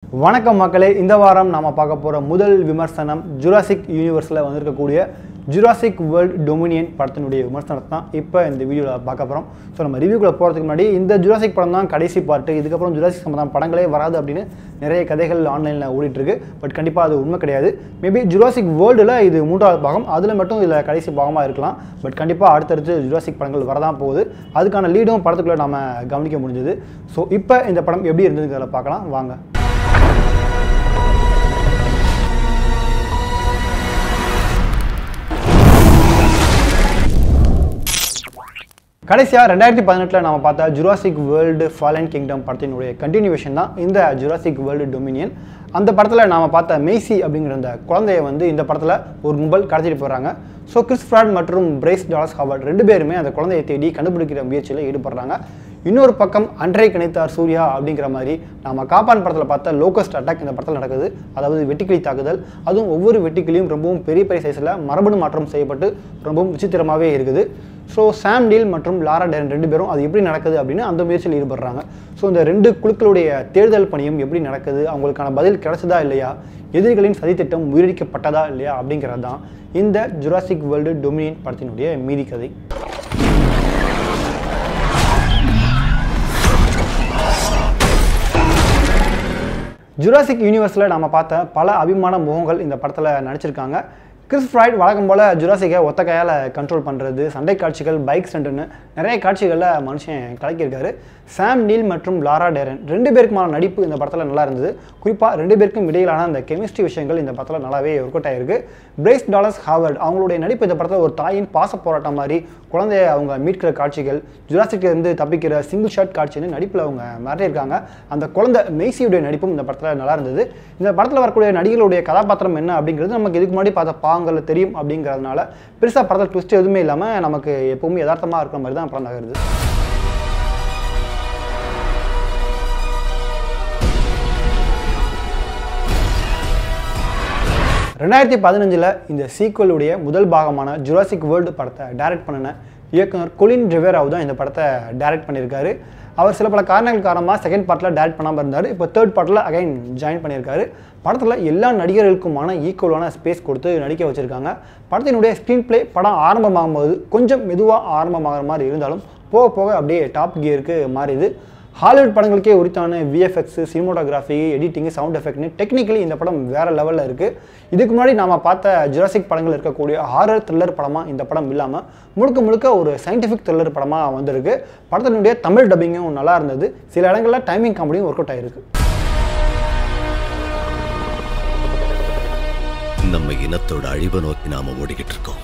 வணக்கம் மக்களே இந்த வாரம் நாம பார்க்க போகிற முதல் விமர்சனம் ஜுராசிக் யூனிவர்ஸில் வந்திருக்கக்கூடிய ஜுராசிக் வேர்ல்ட் டொமினியன் படத்தினுடைய விமர்சனத்தை தான் இப்போ இந்த வீடியோவில் பார்க்க போகிறோம் ஸோ நம்ம ரிவ்யூக்குள்ள போகிறதுக்கு முன்னாடி இந்த ஜுராசிக் படம் தான் கடைசி பார்ட்டு இதுக்கப்புறம் ஜுராசிக் சம்பந்தம் படங்களே வராது அப்படின்னு நிறைய கதைகள் ஆன்லைனில் ஓடிட்டுருக்கு பட் கண்டிப்பாக அது உண்மை கிடையாது மேபி ஜுராசிக் வேர்ல்டில் இது மூன்றாவது பாகம் அதில் மட்டும் இதில் கடைசி பாகமாக இருக்கலாம் பட் கண்டிப்பாக அடுத்தடுத்து ஜுராசிக் படங்கள் வரதான் போகுது அதுக்கான லீடும் படத்துக்குள்ளே நம்ம கவனிக்க முடிஞ்சது ஸோ இப்போ இந்த படம் எப்படி இருந்ததுங்கிறத பார்க்கலாம் வாங்க கடைசியாக ரெண்டாயிரத்தி பதினெட்டில் நம்ம பார்த்த ஜுராசிக் வேர்ல்டு ஃபாலன் கிங்டம் படத்தினுடைய கண்டினியூவேஷன் தான் இந்த ஜுராசிக் வேர்ல்டு டொமினியன் அந்த படத்தில் நாம் பார்த்த மெய்சி அப்படிங்கிற அந்த குழந்தைய வந்து இந்த படத்தில் ஒரு கும்பல் கடத்திட்டு போகிறாங்க ஸோ கிறிஸ் ஃப்ராட் மற்றும் பிரைஸ் டாலஸ் ஹாவர்ட் ரெண்டு பேருமே அந்த குழந்தையை தேடி கண்டுபிடிக்கிற முயற்சியில் ஈடுபடுறாங்க இன்னொரு பக்கம் அன்றை கணித்தார் சூர்யா அப்படிங்கிற மாதிரி நம்ம காப்பான் படத்தில் பார்த்த லோகஸ்ட் அட்டாக் இந்த படத்தில் நடக்குது அதாவது வெட்டுக்கிளி தாக்குதல் அதுவும் ஒவ்வொரு வெட்டுக்கிளியும் ரொம்பவும் பெரிய பெரிய சைஸில் மரபணு மாற்றம் செய்யப்பட்டு ரொம்பவும் விசித்திரமாகவே இருக்குது ஸோ சாம் டீல் மற்றும் லாரா டேரன் ரெண்டு பேரும் அது எப்படி நடக்குது அப்படின்னு அந்த முயற்சியில் ஈடுபடுறாங்க ஸோ இந்த ரெண்டு குழுக்களுடைய தேர்தல் பணியும் எப்படி நடக்குது அவங்களுக்கான பதில் கிடைச்சதா இல்லையா எதிரிகளின் சதித்திட்டம் முறியடிக்கப்பட்டதா இல்லையா அப்படிங்கிறது தான் இந்த ஜுராசிக் வேர்ல்டு டொமினியன் படத்தினுடைய மீதி கதை ஜுராசிக் யூனிவர்ஸில் நம்ம பார்த்த பல அபிமான முகங்கள் இந்த படத்தில் நடிச்சிருக்காங்க கிறிஸ் ஃப்ராய்ட் வழக்கம் போல் ஜுராசிக்கை ஒத்த கையால் கண்ட்ரோல் பண்ணுறது சண்டை காட்சிகள் பைக் ஸ்டண்ட்டுன்னு நிறைய காட்சிகளில் மனுஷன் கலக்கியிருக்காரு சாம் நீல் மற்றும் லாரா டேரன் ரெண்டு பேருக்குமான நடிப்பு இந்த படத்தில் நல்லா இருந்தது குறிப்பாக ரெண்டு பேருக்கும் இடையிலான அந்த கெமிஸ்ட்ரி விஷயங்கள் இந்த படத்தில் நல்லாவே ஒர்க் அவுட் ஆயிருக்கு பிரைஸ் டாலர்ஸ் ஹாவர்ட் அவங்களுடைய நடிப்பு இந்த படத்தில் ஒரு தாயின் பாச போராட்டம் மாதிரி குழந்தைய அவங்க மீட்கிற காட்சிகள் ஜுராசிக்ல இருந்து தப்பிக்கிற சிங்கிள் ஷாட் காட்சின்னு நடிப்பில் அவங்க மாற்றியிருக்காங்க அந்த குழந்தை மெய்சியுடைய நடிப்பும் இந்த படத்தில் நல்லா இருந்தது இந்த படத்தில் வரக்கூடிய நடிகர்களுடைய கதாபாத்திரம் என்ன அப்படிங்கிறது நமக்கு இதுக்கு முன்னாடி பார்த்த பாங்களில் தெரியும் அப்படிங்கிறதுனால பெருசாக படத்தில் ட்விஸ்ட் எதுவுமே இல்லாமல் நமக்கு எப்பவுமே யதார்த்தமாக இருக்கிற மாதிரி தான் படம் நகருது ரெண்டாயிரத்தி பதினஞ்சில் இந்த சீக்வலுடைய முதல் பாகமான ஜுராசிக் வேர்ல்டு படத்தை டைரக்ட் பண்ணின இயக்குனர் கொலின் ரிவேராவ் தான் இந்த படத்தை டைரக்ட் பண்ணியிருக்காரு அவர் சில பல காரணங்கள் காரணமாக செகண்ட் பார்ட்டில் டைரக்ட் பண்ணாமல் இருந்தார் இப்போ தேர்ட் பார்ட்டில் அகைன் ஜாயின் பண்ணியிருக்காரு படத்தில் எல்லா நடிகர்களுக்குமான ஈக்குவலான ஸ்பேஸ் கொடுத்து நடிக்க வச்சுருக்காங்க படத்தினுடைய ஸ்க்ரீன் ப்ளே படம் ஆரம்பமாகும்போது கொஞ்சம் மெதுவாக ஆரம்பமாகிற மாதிரி இருந்தாலும் போக போக அப்படியே டாப் கியருக்கு மாறிது ஹாலிவுட் படங்களுக்கே உரித்தான விஎஃப்எக்ஸ் சினிமோட்டோகிராஃபி எடிட்டிங் சவுண்ட் எஃபெக்ட்னு டெக்னிக்கலி இந்த படம் வேறு லெவலில் இருக்குது இதுக்கு முன்னாடி நாம் பார்த்த ஜுராசிக் படங்கள் இருக்கக்கூடிய ஹாரர் த்ரில்லர் படமாக இந்த படம் இல்லாமல் முழுக்க முழுக்க ஒரு சயின்டிஃபிக் த்ரில்லர் படமாக வந்திருக்கு படத்தினுடைய தமிழ் டப்பிங்கும் நல்லா இருந்தது சில இடங்களில் டைமிங் காமெடியும் ஒர்க் அவுட் ஆயிருக்கு நம்ம இனத்தோட அழிவை நோக்கி நாம ஓடிக்கிட்டு இருக்கோம்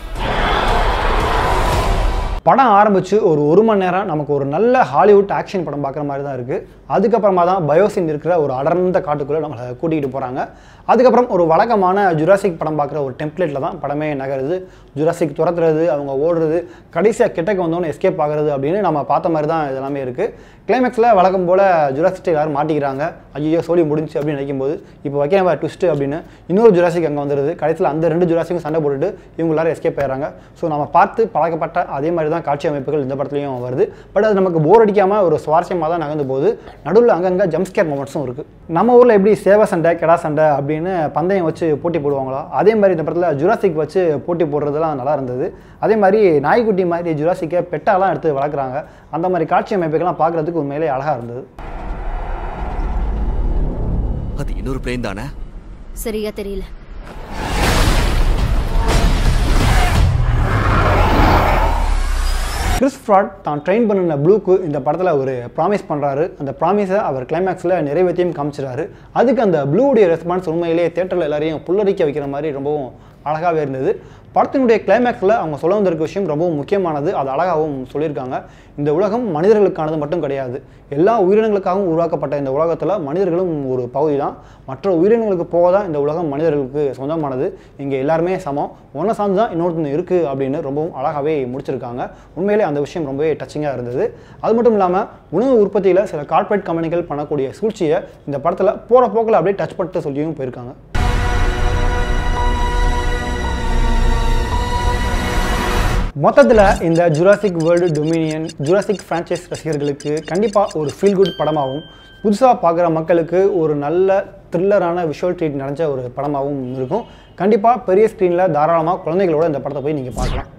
படம் ஆரம்பித்து ஒரு ஒரு மணி நேரம் நமக்கு ஒரு நல்ல ஹாலிவுட் ஆக்ஷன் படம் பார்க்குற மாதிரி தான் இருக்குது அதுக்கப்புறமா தான் பயோசின் இருக்கிற ஒரு அடர்ந்த காட்டுக்குள்ளே நம்மளை கூட்டிகிட்டு போகிறாங்க அதுக்கப்புறம் ஒரு வழக்கமான ஜுராசிக் படம் பார்க்குற ஒரு டெம்ப்ளேட்டில் தான் படமே நகருது ஜுராசிக் துரத்துறது அவங்க ஓடுறது கடைசியாக கிட்டக்கு வந்தோன்னு எஸ்கேப் ஆகுறது அப்படின்னு நம்ம பார்த்த மாதிரி தான் இதெல்லாமே இருக்குது கிளைமேக்ஸில் வழக்கம் போல் ஜுராசிக் எல்லாரும் மாட்டிக்கிறாங்க ஐயோ சோழி முடிஞ்சு அப்படின்னு நினைக்கும் போது இப்போ வைக்கிறவ ட்விஸ்ட்டு அப்படின்னு இன்னொரு ஜுராசிக் அங்கே வந்துடுது கடைசியில் அந்த ரெண்டு ஜுராசிக்கும் சண்டை போட்டுட்டு இவங்க எல்லாரும் எஸ்கேப் ஆயிடுறாங்க ஸோ நம்ம பார்த்து பழக்கப்பட்ட அதே மாதிரி தான் காட்சி அமைப்புகள் இந்த படத்துலையும் வருது பட் அது நமக்கு போர் அடிக்காமல் ஒரு சுவாரஸ்யமாக தான் நகர்ந்து போகுது நடுவில் அங்கங்கே ஜம்ஸ்கேர் மூமெண்ட்ஸும் இருக்குது நம்ம ஊரில் எப்படி சேவை சண்டை கெடா சண்டை அப்படின்னு பந்தயம் வச்சு போட்டி போடுவாங்களோ அதே மாதிரி இந்த படத்தில் ஜுராசிக் வச்சு போட்டி போடுறதுலாம் நல்லா இருந்தது அதே மாதிரி நாய்க்குட்டி மாதிரி ஜுராசிக்கை பெட்டாலாம் எடுத்து வளர்க்குறாங்க அந்த மாதிரி காட்சி அமைப்புகள்லாம் பார்க்குறதுக்கு உண்மையிலே அழகாக இருந்தது அது இன்னொரு பிளேன் தானே சரியா தெரியல கிறிஸ் ஃப்ராட் தான் ட்ரெயின் பண்ணின ப்ளூக்கு இந்த படத்தில் ஒரு ப்ராமிஸ் பண்ணுறாரு அந்த ப்ராமிஸை அவர் கிளைமேக்ஸில் நிறைவேற்றியும் காமிச்சிடாரு அதுக்கு அந்த ப்ளூவுடைய ரெஸ்பான்ஸ் உண்மையிலேயே தேட்டரில் எல்லாரையும் புல்லரிக்க வைக்கிற மாதிரி ரொம்பவும் அழகாகவே இருந்தது படத்தினுடைய கிளைமேக்ஸில் அவங்க சொல்ல வந்திருக்க விஷயம் ரொம்பவும் முக்கியமானது அது அழகாகவும் சொல்லியிருக்காங்க இந்த உலகம் மனிதர்களுக்கானது மட்டும் கிடையாது எல்லா உயிரினங்களுக்காகவும் உருவாக்கப்பட்ட இந்த உலகத்தில் மனிதர்களும் ஒரு பகுதி தான் மற்ற உயிரினங்களுக்கு போக தான் இந்த உலகம் மனிதர்களுக்கு சொந்தமானது இங்கே எல்லாருமே சமம் ஒன்றை சார்ந்து தான் இன்னொருத்தன் இருக்குது அப்படின்னு ரொம்பவும் அழகாகவே முடிச்சிருக்காங்க உண்மையிலே அந்த விஷயம் ரொம்பவே டச்சிங்காக இருந்தது அது மட்டும் இல்லாமல் உணவு உற்பத்தியில் சில கார்ப்பரேட் கம்பெனிகள் பண்ணக்கூடிய சூழ்ச்சியை இந்த படத்தில் போகிற போக்கில் அப்படியே டச் பண்ணிட்டு சொல்லியும் போயிருக்காங்க மொத்தத்தில் இந்த Jurassic World Dominion Jurassic franchise ரசிகர்களுக்கு கண்டிப்பாக ஒரு ஃபீல் குட் படமாகவும் புதுசாக பார்க்குற மக்களுக்கு ஒரு நல்ல த்ரில்லரான விஷுவல் ட்ரீட் நிறைஞ்ச ஒரு படமாகவும் இருக்கும் கண்டிப்பாக பெரிய ஸ்க்ரீனில் தாராளமாக குழந்தைகளோட இந்த படத்தை போய் நீங்கள் பார்க்கலாம்